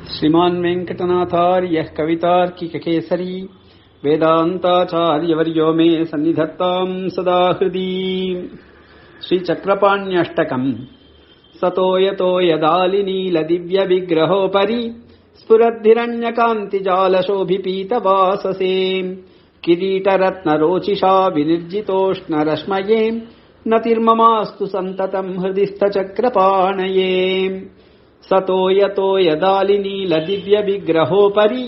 श्रीमान् वेङ्कटनाथार्यः कवितार्किककेसरी वेदान्ताचार्यवर्यो मे सन्निधत्ताम् सदा हृदि श्रीचक्रपाण्यष्टकम् सतो यतो यदालिनीलदिव्यविग्रहोपरि स्फुरद्धिरण्यकान्तिजालशोभिपीतवाससे किरीटरत्नरोचिषा विनिर्जितोष्णरश्मये नतिर्ममास्तु सन्ततम् हृदि स्थचक्रपाणये सतो यतो यदालिनीलदिव्यविग्रहोपरि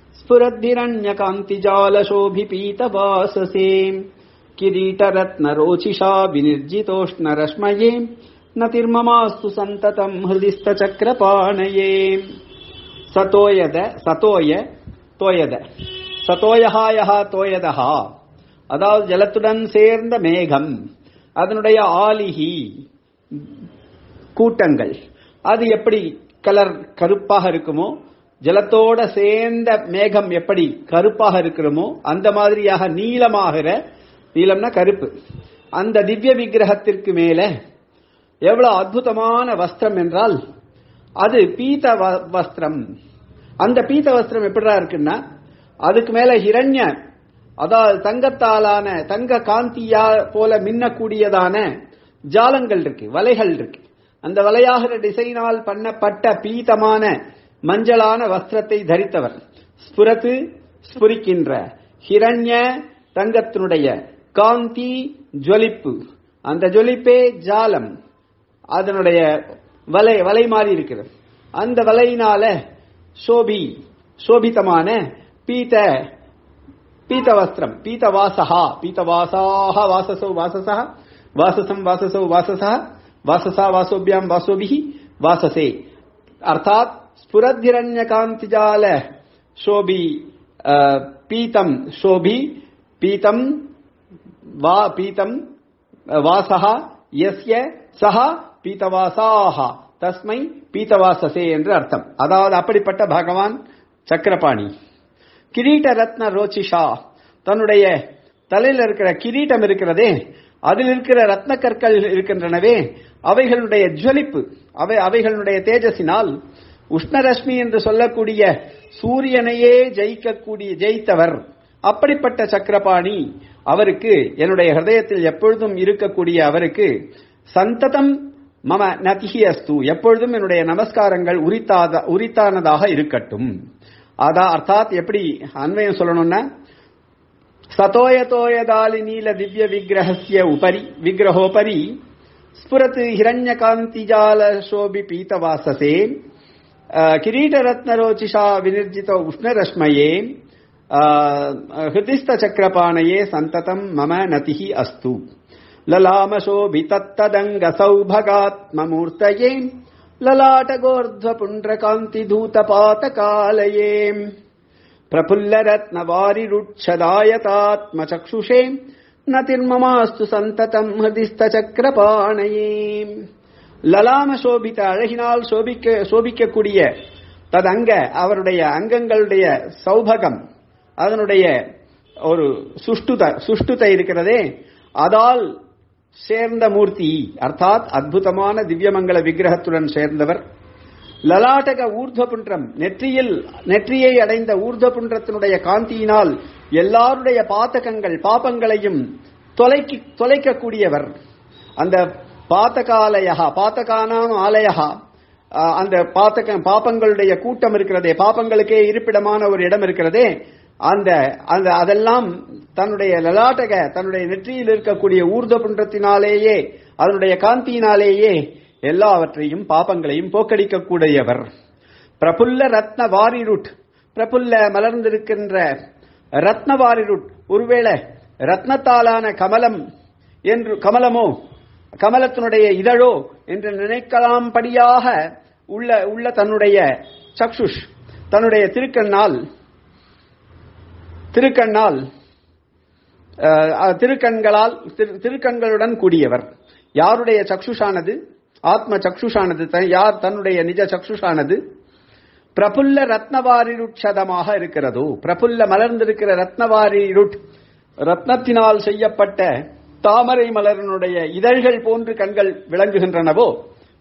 स्फुरद्धिरण्यकान्तिजालशोभिपीतवाससे किरीटरत्नरोचिषा विनिर्जितोष्णरश्मये नतिर्ममास्तु सन्ततम् हृदिस्थचक्रपाणये சதோயத சதோய தோயத சதோயஹா யஹா தோயதஹா அதாவது ஜலத்துடன் சேர்ந்த மேகம் அதனுடைய ஆலிகி கூட்டங்கள் அது எப்படி கலர் கருப்பாக இருக்குமோ ஜலத்தோட சேர்ந்த மேகம் எப்படி கருப்பாக இருக்கிறோமோ அந்த மாதிரியாக நீளமாகிற நீளம்னா கருப்பு அந்த திவ்ய விக்கிரகத்திற்கு மேல எவ்வளவு அற்புதமான வஸ்திரம் என்றால் அது பீத வஸ்திரம் அந்த பீத வஸ்திரம் எப்படிடா இருக்குன்னா அதுக்கு மேல ஹிரண்ய அதாவது தங்கத்தாலான தங்க காந்தியா போல மின்னக்கூடியதான ஜாலங்கள் இருக்கு வலைகள் இருக்கு அந்த வலையாகிற டிசைனால் பண்ணப்பட்ட பீதமான மஞ்சளான வஸ்திரத்தை தரித்தவர் ஸ்புரத்து ஸ்புரிக்கின்ற ஹிரண்ய தங்கத்தினுடைய காந்தி ஜொலிப்பு அந்த ஜொலிப்பே ஜாலம் அதனுடைய வலை வலை மாறி இருக்கிறது அந்த வலையினால சோபி சோபித்தமான பீத பீத வஸ்திரம் பீத வாசகா பீத வாசாக வாசசோ வாசசா வாசசம் வாசசோ வாசசா வாசசா வாசோபியாம் வாசோபிஹி வாசசே அர்த்தாத் ஸ்புரத்திரண்ய காந்திஜால சோபி பீதம் சோபி பீதம் வா பீதம் வாசகா எஸ்ய சஹா பீத்தவாசாஹா தஸ்மை பீத்தவாசசே என்று அர்த்தம் அதாவது அப்படிப்பட்ட பகவான் சக்கரபாணி கிரீட ரத்ன ரோச்சிஷா தன்னுடைய தலையில் இருக்கிற கிரீட்டம் இருக்கிறதே அதில் இருக்கிற ரத்ன கற்கள் இருக்கின்றனவே அவைகளுடைய ஜுவலிப்பு அவை அவைகளுடைய தேஜஸினால் உஷ்ணரஷ்மி என்று சொல்லக்கூடிய சூரியனையே ஜெயிக்கக்கூடிய ஜெயித்தவர் அப்படிப்பட்ட சக்கரபாணி அவருக்கு என்னுடைய ஹிருதயத்தில் எப்பொழுதும் இருக்கக்கூடிய அவருக்கு சந்ததம் மம நதிஹி அஸ்து எப்பொழுதும் என்னுடைய நமஸ்காரங்கள் உரித்தாத உரித்தானதாக இருக்கட்டும் அதா அர்த்தாத் எப்படி அன்வயம் சொல்லணும்னா சதோயதோயதாலி நீல திவ்ய விக்கிரகசிய உபரி விக்கிரகோபரி ஸ்புரத் ஹிரண்யகாந்திஜால சோபி பீதவாசசே கிரீடரத்னரோச்சிஷா வினிர்ஜித உஷ்ணரஷ்மயே ஹிருதிஸ்த சக்கரபாணயே சந்ததம் மம நதிஹி அஸ்து ललामशोभितत्तदङ्गसौभगात्ममूर्तये ललाटगोर्ध्वपुण्ड्रकान्तिधूतपातकालये प्रफुल्लरत्नवारिरुच्छदायतात्मचक्षुषे நதிர்மமாஸ்து சந்ததம் ஹிருதிஸ்தச்சக்கரபாணையே லலாம சோபித்த அழகினால் சோபிக்க சோபிக்கக்கூடிய ததங்க அவருடைய அங்கங்களுடைய சௌபகம் அதனுடைய ஒரு சுஷ்டுத சுஷ்டுத இருக்கிறதே அதால் சேர்ந்த மூர்த்தி அர்த்தாத் அற்புதமான திவ்யமங்கல விக்கிரகத்துடன் சேர்ந்தவர் லலாட்டக ஊர்துவபுன்றம் நெற்றியில் நெற்றியை அடைந்த ஊர்துவபுன்றத்தினுடைய காந்தியினால் எல்லாருடைய பாத்தகங்கள் பாப்பங்களையும் தொலைக்கி தொலைக்கக்கூடியவர் அந்த பாத்தகாலயா பாத்தகானாம் ஆலயா அந்த பாத்தக பாப்பங்களுடைய கூட்டம் இருக்கிறதே பாப்பங்களுக்கே இருப்பிடமான ஒரு இடம் இருக்கிறதே அந்த அந்த அதெல்லாம் தன்னுடைய லலாட்டக தன்னுடைய நெற்றியில் இருக்கக்கூடிய ஊர்த புன்றத்தினாலேயே அதனுடைய காந்தியினாலேயே எல்லாவற்றையும் பாப்பங்களையும் போக்கடிக்கக்கூடியவர் பிரபுல்ல ரத்ன வாரிருட் பிரபுல்ல மலர்ந்திருக்கின்ற ரத்ன வாரிருட் ஒருவேளை ரத்னத்தாலான கமலம் என்று கமலமோ கமலத்தினுடைய இதழோ என்று நினைக்கலாம்படியாக உள்ள உள்ள தன்னுடைய சக்ஷுஷ் தன்னுடைய திருக்கண்ணால் திருக்கண்ணால் திருக்கண்களால் திருக்கண்களுடன் கூடியவர் யாருடைய சக்ஷுஷானது ஆத்ம சக்ஷுஷானது யார் தன்னுடைய நிஜ சக்ஷுஷானது பிரபுல்ல ரத்னவாரிருட்சதமாக இருக்கிறதோ பிரபுல்ல மலர்ந்திருக்கிற ரத்னவாரிருட் ரத்னத்தினால் செய்யப்பட்ட தாமரை மலரனுடைய இதழ்கள் போன்று கண்கள் விளங்குகின்றனவோ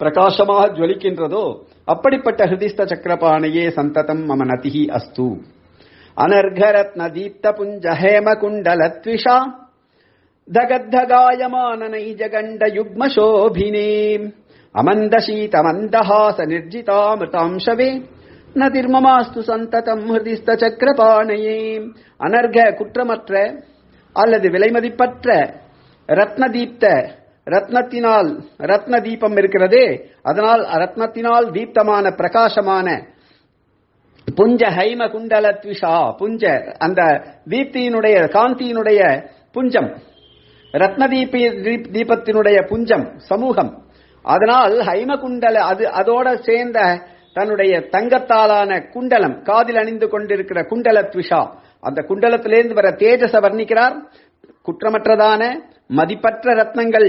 பிரகாசமாக ஜொலிக்கின்றதோ அப்படிப்பட்ட ஹிருதிஸ்த சக்கரபாணையே சந்ததம் மம நதிஹி அஸ்து அனர்கரத்ன தீப்த புஞ்ச ஹேம குண்டலத்விஷா தகத்தகாயமான நைஜகண்ட யுக்ம சோபினே அமந்தசீத மந்தஹாச நிர்ஜிதாமிருதாம்சவே நதிர்மமாஸ்து சந்ததம் ஹிருதிஸ்த சக்கரபாணையே அனர்க குற்றமற்ற அல்லது விலைமதிப்பற்ற ரத்ன தீப்த ரத்னத்தினால் ரத்ன தீபம் இருக்கிறதே அதனால் ரத்னத்தினால் தீப்தமான பிரகாசமான புஞ்ச ஹைம குண்டல த்விஷா புஞ்ச அந்த தீப்தியினுடைய காந்தியினுடைய புஞ்சம் ரத்ன தீப தீபத்தினுடைய புஞ்சம் சமூகம் அதனால் ஹைம குண்டல அது அதோட சேர்ந்த தன்னுடைய தங்கத்தாலான குண்டலம் காதில் அணிந்து கொண்டிருக்கிற குண்டல த்விஷா அந்த குண்டலத்திலிருந்து வர தேஜச வர்ணிக்கிறார் குற்றமற்றதான மதிப்பற்ற ரத்னங்கள்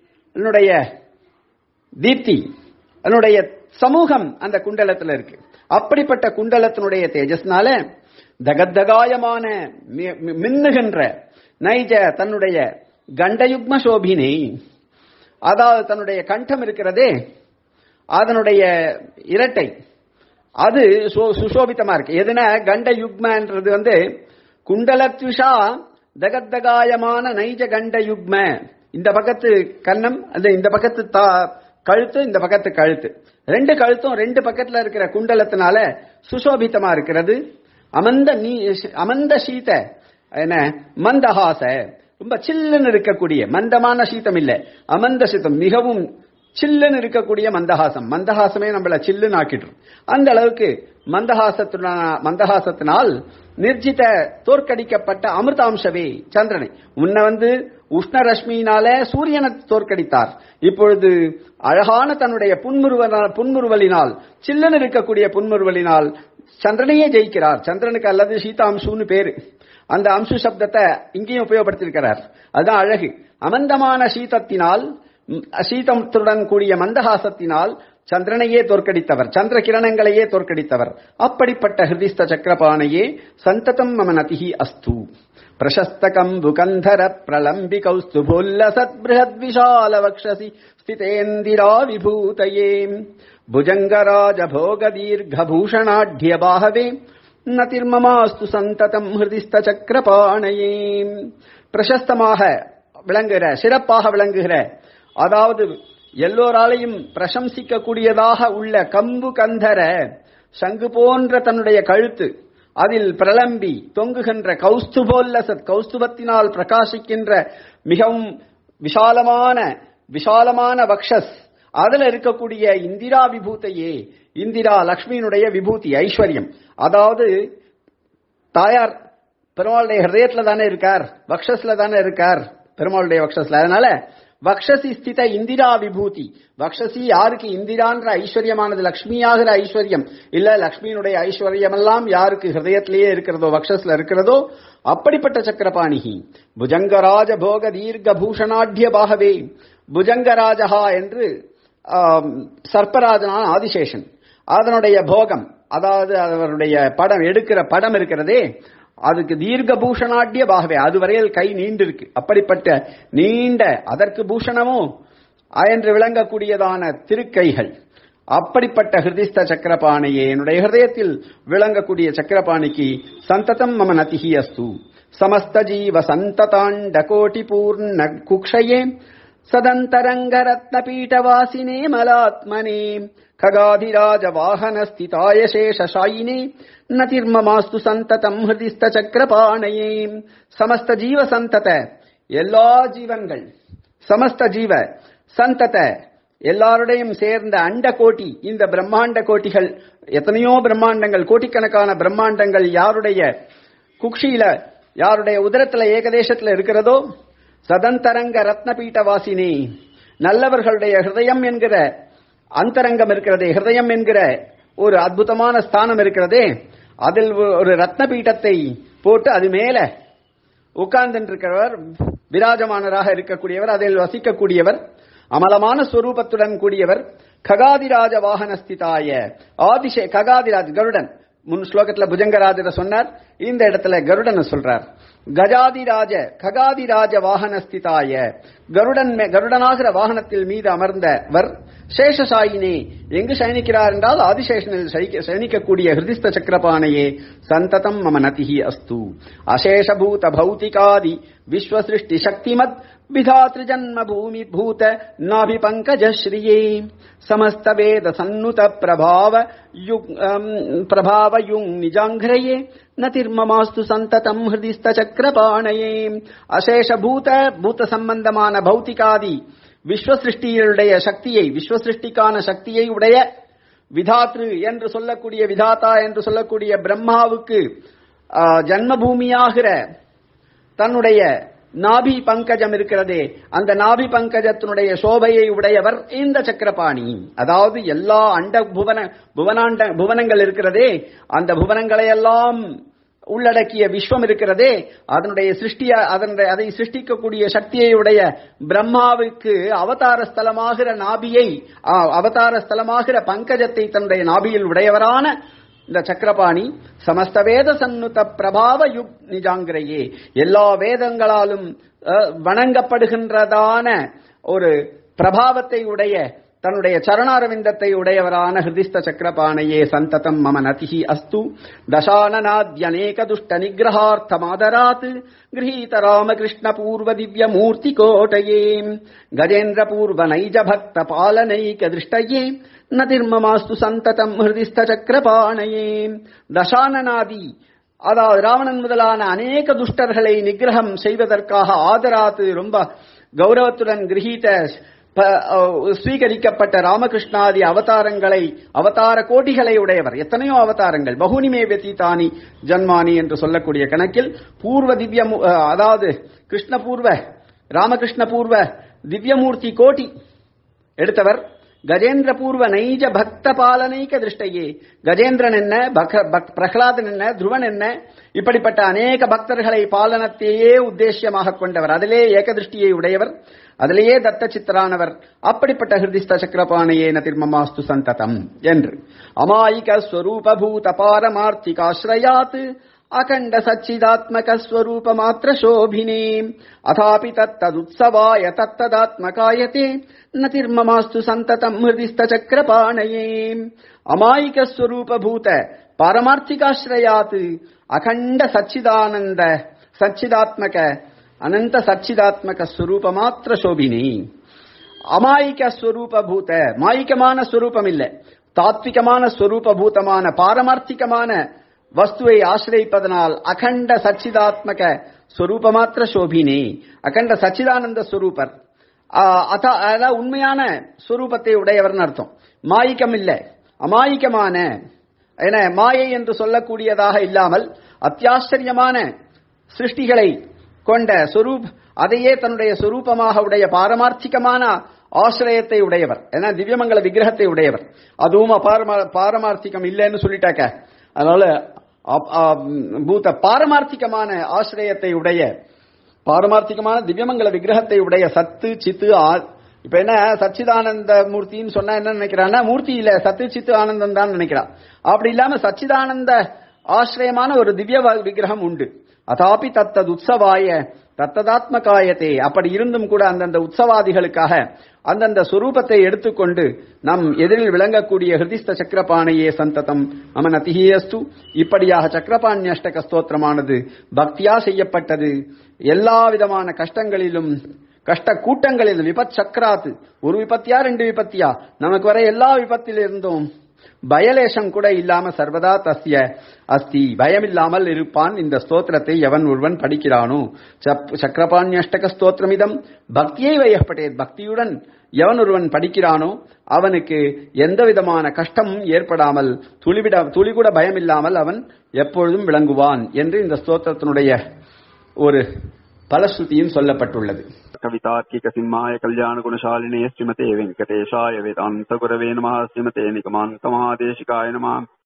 தீப்தி அதனுடைய சமூகம் அந்த குண்டலத்துல இருக்கு அப்படிப்பட்ட குண்டலத்தினுடைய தேஜஸ்னால தகத்தகாயமான மி- மி- மின்னுகின்ற நைஜ தன்னுடைய கண்டயுக்ம சோபினை அதாவது தன்னுடைய கண்டம் இருக்கிறதே அதனுடைய இரட்டை அது சு- சுசோபித்தமா இருக்கு எதுனா கண்ட யுக்மன்றது வந்து குண்டலத்விஷா தகத்தகாயமான நைஜ கண்ட யுக்ம இந்த பக்கத்து கன்னம் அந்த இந்த பக்கத்து தா- கழுத்து இந்த பக்கத்து கழுத்து ரெண்டு கழுத்தும் ரெண்டு பக்கத்துல இருக்கிற குண்டலத்தினால சுசோபித்தமா இருக்கிறது அமந்த நீ அமந்த சீத என்ன மந்தஹாச ரொம்ப சில்லுன்னு இருக்கக்கூடிய மந்தமான சீதம் இல்ல அமந்த சீதம் மிகவும் சில்லுன்னு இருக்கக்கூடிய மந்தஹாசம் மந்தஹாசமே நம்மள சில்லுன்னு ஆக்கிடும் அந்த அளவுக்கு மந்தஹாசத்துனா மந்தஹாசத்தினால் நிர்ஜித தோற்கடிக்கப்பட்ட அமிர்தாம்சவே சந்திரனை முன்ன வந்து உஷ்ண ரஷ்மியினால சூரியனை தோற்கடித்தார் இப்பொழுது அழகான தன்னுடைய புன்முறுவல புன்முறுவலினால் சில்லுன்னு இருக்கக்கூடிய புன்முறுவலினால் சந்திரனையே ஜெயிக்கிறார் சந்திரனுக்கு அல்லது சீதாம்சுன்னு பேரு அந்த அம்சு சப்தத்தை இங்கேயும் உபயோகப்படுத்தியிருக்கிறார் அதுதான் அழகு அமந்தமான சீதத்தினால் ம், சீதத்துடன் கூடிய மந்தஹாசத்தினால் சந்திரனையே தோற்கடித்தவர் சந்திர கிரணங்களையே தோற்கடித்தவர் அப்படிப்பட்ட ஹிருதிஸ்த சக்கரபாணையே சந்ததம் மம நதிஹி அஸ்து பிரசஸ்தகம் புகந்தர பிரலம்பி கௌஸ்துபோல்லசத் பிருஹத் விஷால வக்ஷசி ஸ்திதேந்திரா விபூதயே புஜங்கராஜ போக தீர்க்க பூஷணாட்ய பாகவே நதிர்மமாஸ்து சந்ததம் ஹிருதிஸ்த சக்கரபாணையே பிரசஸ்தமாக விளங்குகிற சிறப்பாக விளங்குகிற அதாவது எல்லோராலையும் பிரசம்சிக்க கூடியதாக உள்ள கம்பு கந்தர சங்கு போன்ற தன்னுடைய கழுத்து அதில் பிரலம்பி தொங்குகின்ற கௌஸ்துபோல்லசத் கௌஸ்துபத்தினால் பிரகாசிக்கின்ற மிகவும் விஷாலமான விஷாலமான வக்ஷஸ் அதுல இருக்கக்கூடிய இந்திரா விபூத்தையே இந்திரா லக்ஷ்மியினுடைய விபூதி ஐஸ்வர்யம் அதாவது தாயார் பெருமாளுடைய ஹிருதயத்துல தானே இருக்கார் வக்ஷஸ்ல தானே இருக்கார் பெருமாளுடைய வக்ஷஸ்ல அதனால வக்ஷசி ஸ்தித இந்திரா விபூதி வக்ஷசி யாருக்கு இந்திரான்ற ஐஸ்வர்யமானது லக்ஷ்மியாகிற ஐஸ்வர்யம் இல்ல லக்ஷ்மியினுடைய ஐஸ்வர்யம் எல்லாம் யாருக்கு ஹிருதயத்திலேயே இருக்கிறதோ வக்ஷஸ்ல இருக்கிறதோ அப்படிப்பட்ட சக்கரபாணிகி புஜங்கராஜ போக தீர்க்க பூஷணாட்ய பாகவே புஜங்கராஜஹா என்று ஆம், சர்ப்பராஜனான ஆதிசேஷன் அதனுடைய போகம் அதாவது அவருடைய படம் எடுக்கிற படம் இருக்கிறதே அதுக்கு தீர்க்க பூஷணாட்ய பாகவே அது வரையில் கை நீண்டிருக்கு அப்படிப்பட்ட நீண்ட அதற்கு பூஷணமோ என்று விளங்கக்கூடியதான திருக்கைகள் அப்படிப்பட்ட ஹிருதிஸ்த சக்கரபாணியே என்னுடைய ஹிருதயத்தில் விளங்கக்கூடிய சக்கரபாணிக்கு சந்ததம் மம நதிஹி அஸ்து சமஸ்த ஜீவ சந்ததாண்ட கோட்டி பூர்ண குக்ஷயே सदन्तरङ्गरत्नपीठवासिने मलात्मने खगाधिराजवाहनस्थिताय शेषशायिने नतिर्ममास्तु சந்ததம் ஹிருதிஸ்த சக்கரபாணையே சமஸ்த ஜீவ சந்தத எல்லா ஜீவன்கள் சமஸ்த ஜீவ சந்தத எல்லாருடையும் சேர்ந்த அண்ட கோட்டி இந்த பிரம்மாண்ட கோட்டிகள் எத்தனையோ பிரம்மாண்டங்கள் கோட்டிக்கணக்கான பிரம்மாண்டங்கள் யாருடைய குக்ஷியில யாருடைய உதரத்துல ஏகதேசத்துல இருக்கிறதோ சதந்தரங்க ரத்னபீட்ட வாசினி நல்லவர்களுடைய ஹிருதயம் என்கிற அந்தரங்கம் இருக்கிறதே ஹிருதயம் என்கிற ஒரு அற்புதமான ஸ்தானம் இருக்கிறதே அதில் ஒரு ரத்ன பீட்டத்தை போட்டு அது மேல உட்கார்ந்து இருக்கிறவர் விராஜமானராக இருக்கக்கூடியவர் அதில் வசிக்கக்கூடியவர் அமலமான ஸ்வரூபத்துடன் கூடியவர் ககாதிராஜ வாகனஸ்திதாய ஆதிசே ககாதிராஜ் கருடன் முன் ஸ்லோகத்துல புஜங்கராஜரை சொன்னார் இந்த இடத்துல கருடனை சொல்றார் கஜாதிராஜ ககாதிராஜ வாகனஸ்திதாய கருடன் மே- கருடனாகிற வாகனத்தில் மீது அமர்ந்தவர் சேஷசாயினே எங்கு சயனிக்கிறார் என்றால் ஆதிசேஷனில் சயிக்க- சயனிக்கக்கூடிய ஹிருதிஸ்த சக்கரபாணையே சந்ததம் மம நதிஹி அஸ்து அசேஷபூத பௌதிகாதி விஸ்வசிருஷ்டி சக்திமத் விதாத்ருஜன்ம பூமி பூத நாபி பங்கஜ ஸ்ரீயே சமஸ்த வேத சன்னுத பிரபாவ யுக் அம், பிரபாவ யுங் நிஜாங்கிரயே நதிர்மமாஸ்து சந்ததம் ஹிருதிஸ்த சக்கரபாணையே அசேஷ பூத பூத சம்பந்தமான பௌத்திகாதி விஸ்வசிருஷ்டியுடைய சக்தியை விஸ்வசிருஷ்டிக்கான சக்தியை உடைய விதாத்ரு என்று சொல்லக்கூடிய விதாதா என்று சொல்லக்கூடிய பிரம்மாவுக்கு ஆ, ஜன்மபூமியாகிற தன்னுடைய நாபி பங்கஜம் இருக்கிறதே அந்த நாபி பங்கஜத்தினுடைய சோபையை உடையவர் இந்த சக்கரபாணி அதாவது எல்லா அண்ட புவன புவனாண்ட புவனங்கள் இருக்கிறதே அந்த புவனங்களை எல்லாம் உள்ளடக்கிய விஸ்வம் இருக்கிறதே அதனுடைய சிருஷ்டிய அதனுடைய அதை சிருஷ்டிக்கக்கூடிய சக்தியை உடைய பிரம்மாவுக்கு அவதார ஸ்தலமாகிற நாபியை ஆ, அவதார ஸ்தலமாகிற பங்கஜத்தை தன்னுடைய நாபியில் உடையவரான இந்த சக்கரபாணி சமஸ்த வேத சன்னுத பிரபாவ யுக் நிஜாங்கிரையே எல்லா வேதங்களாலும் அஹ், வணங்கப்படுகின்றதான ஒரு பிரபாவத்தை உடைய தன்னுடைய சரணாரவிந்தத்தை உடையவரான ஹிருதிஸ்த சக்கரபாணையே சந்ததம் மம நதிஹி அஸ்து தசானநாத்யநேக துஷ்ட நிகிரகார்த்தமாதராத் கிரகீத ராமகிருஷ்ண பூர்வ திவ்ய மூர்த்தி கோட்டயே கஜேந்திர பூர்வ நைஜ பக்த பாலனைக திருஷ்டயே நதிர்மமாஸ்து சந்ததம் ஹிருதிஸ்த சக்கரபாணையே தசானநாதி அதாவது ராவணன் முதலான அநேக துஷ்டர்களை நிகிரகம் செய்வதற்காக ஆதராத்து ரொம்ப கௌரவத்துடன் கிரகீத ப- அஹ் ஸ்வீகரிக்கப்பட்ட ராமகிருஷ்ணாதி அவதாரங்களை அவதார கோடிகளை உடையவர் எத்தனையோ அவதாரங்கள் பகுனிமே வெத்திதானி ஜன்மானி என்று சொல்லக்கூடிய கணக்கில் பூர்வ திவ்ய மு- அஹ் அதாவது கிருஷ்ண பூர்வ ராமகிருஷ்ண பூர்வ திவ்யமூர்த்தி கோட்டி எடுத்தவர் கஜேந்திர பூர்வ நைஜ பக்த பாலனைக்க திருஷ்டையே கஜேந்திரன் என்ன பக- பக்- பிரகலாதன் என்ன துருவன் என்ன இப்படிப்பட்ட அநேக பக்தர்களை பாலனத்தையே உத்தேசியமாக கொண்டவர் அதிலே ஏகதிருஷ்டியை உடையவர் அதிலேயே தத்த சித்தரானவர் அப்படிப்பட்ட ஹிருதிஸ்த சக்கரபாணையே நதிர்மமாஸ்து சந்ததம் என்று அமாயிக ஸ்வரூப பூத பாரமார்த்திகாஸ்ரயாத் அகண்ட சச்சிதாத்மக ஸ்வரூப மாத்திர சோபினே அதாபி தத்ததுத்சவாய தத்ததாத்மகாயதே நதிர்மமாஸ்து சந்ததம் ஹிருதிஸ்த சக்கரபாணையே அமாயிக ஸ்வரூப பூத பாரமார்த்திகாஸ்ரயாத் அகண்ட சச்சிதானந்த சச்சிதாத்மக அனந்த சச்சிதாத்மக ஸ்வரூப மாத்திர சோபினே அமாயிக ஸ்வரூப பூத மாயிகமான ஸ்வரூபம் இல்ல தாத்விகமான ஸ்வரூப பூதமான பாரமார்த்திகமான வஸ்துவை ஆசிரியப்பதனால் அகண்ட சச்சிதாத்மக ஸ்வரூப மாத்திர சோபினே அகண்ட சச்சிதானந்த ஸ்வரூபர் ஆ, அத- அதான் உண்மையான ஸ்வரூபத்தை உடையவர்னு அர்த்தம் மாயிக்கம் இல்ல அமாயிகமான என மாயை என்று சொல்லக்கூடியதாக இல்லாமல் அத்தியாச்சரியமான சிருஷ்டிகளை கொண்ட சொரூப் அதையே தன்னுடைய சொரூபமாக உடைய பாரமார்த்திகமான ஆசிரியத்தை உடையவர் ஏன்னா திவ்யமங்கல விக்கிரகத்தை உடையவர் அதுவும் அபாரமா பாரமார்த்திகம் இல்லைன்னு சொல்லிட்டாக்க அதனால அப்- ஆ, பூத பாரமார்த்திகமான ஆசிரியத்தை உடைய பாரமார்த்திகமான திவ்யமங்கல விக்கிரகத்தை உடைய சத்து சித்து ஆ- இப்ப என்ன சச்சிதானந்த மூர்த்தின்னு சொன்னா என்ன நினைக்கிறான்னா மூர்த்தி இல்ல சத்து சித்து ஆனந்தம் தான் நினைக்கிறான் அப்படி இல்லாம சச்சிதானந்த ஆசிரியமான ஒரு திவ்ய வ- விக்கிரகம் உண்டு அதாபி தத்தது உற்சவாய தத்ததாத்மகாயத்தே அப்படி இருந்தும் கூட அந்தந்த உற்சவாதிகளுக்காக அந்தந்த சுரூபத்தை எடுத்துக்கொண்டு நம் எதிரில் விளங்கக்கூடிய ஹிருதிஸ்த சக்கரபாணையே சந்ததம் மம நதிஹியஸ்து இப்படியாக சக்கரபாண்யஷ்டக ஸ்தோத்திரமானது பக்தியா செய்யப்பட்டது எல்லா விதமான கஷ்டங்களிலும் கஷ்ட கூட்டங்களில் விபத் சக்கராத்து ஒரு விபத்தியா ரெண்டு விபத்தியா நமக்கு வர எல்லா விபத்திலிருந்தும் பயலேஷம் கூட இல்லாம சர்வதா தஸ்ய அஸ்தி பயமில்லாமல் இருப்பான் இந்த ஸ்தோத்திரத்தை எவன் ஒருவன் படிக்கிறானோ சப்- சக்கரபாண்யஷ்டக ஸ்தோத்திரமிதம் பக்தியை வையப்பட்டே பக்தியுடன் எவன் ஒருவன் படிக்கிறானோ அவனுக்கு எந்த விதமான கஷ்டமும் ஏற்படாமல் துளிவிட துளி கூட பயமில்லாமல் அவன் எப்பொழுதும் விளங்குவான் என்று இந்த ஸ்தோத்திரத்தினுடைய ஒரு பலஸ்ருதியும் சொல்லப்பட்டுள்ளது कवितार्किक सिंहाय कल्याण गुणशालिने श्रीमते वेङ्कटेशाय वेदान्त गुरवे नमः श्रीमते निगमान्त महादेशिकाय नमः